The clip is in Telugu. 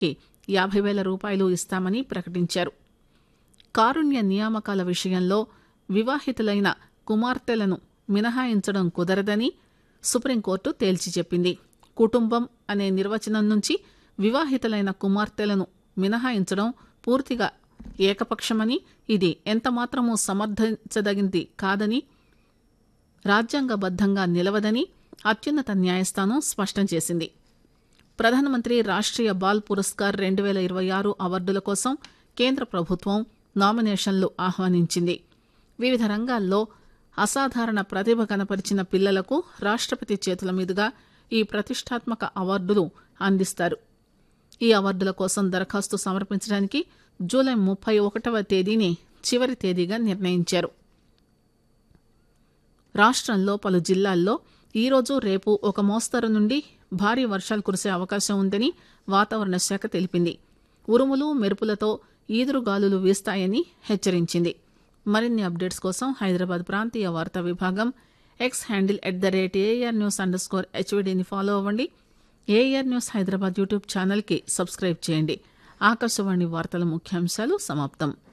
యాభై వేల రూపాయలు ఇస్తామని ప్రకటించారు కారుణ్య నియామకాల విషయంలో వివాహితులైన కుమార్తెలను మినహాయించడం కుదరదని సుప్రీంకోర్టు తేల్చి చెప్పింది కుటుంబం అనే నిర్వచనం నుంచి వివాహితులైన కుమార్తెలను మినహాయించడం పూర్తిగా ఏకపక్షమని ఇది ఎంతమాత్రమూ సమర్థించదగింది కాదని రాజ్యాంగబద్దంగా నిలవదని అత్యున్నత న్యాయస్థానం స్పష్టం చేసింది ప్రధానమంత్రి రాష్ట్రీయ బాల్ పురస్కార్ రెండు వేల ఇరవై ఆరు అవార్డుల కోసం కేంద్ర ప్రభుత్వం నామినేషన్లు ఆహ్వానించింది వివిధ రంగాల్లో అసాధారణ ప్రతిభ కనపరిచిన పిల్లలకు రాష్టపతి చేతుల మీదుగా ఈ ప్రతిష్టాత్మక అవార్డులు అందిస్తారు ఈ అవార్డుల కోసం దరఖాస్తు సమర్పించడానికి జూలై ముప్పై ఒకటవ తేదీని చివరి తేదీగా నిర్ణయించారు రాష్ట్రంలో పలు జిల్లాల్లో ఈరోజు రేపు ఒక మోస్తరు నుండి భారీ వర్షాలు కురిసే అవకాశం ఉందని వాతావరణ శాఖ తెలిపింది ఉరుములు మెరుపులతో ఈదురుగాలులు వీస్తాయని హెచ్చరించింది మరిన్ని అప్డేట్స్ కోసం హైదరాబాద్ ప్రాంతీయ వార్తా విభాగం X handle at the rate AR news underscore స్కోర్ హెచ్వీడీని ఫాలో అవ్వండి ఏఆర్ న్యూస్ హైదరాబాద్ యూట్యూబ్ ఛానల్కి సబ్స్క్రైబ్ చేయండి ఆకాశవాణి వార్తల ముఖ్యాంశాలు సమాప్తం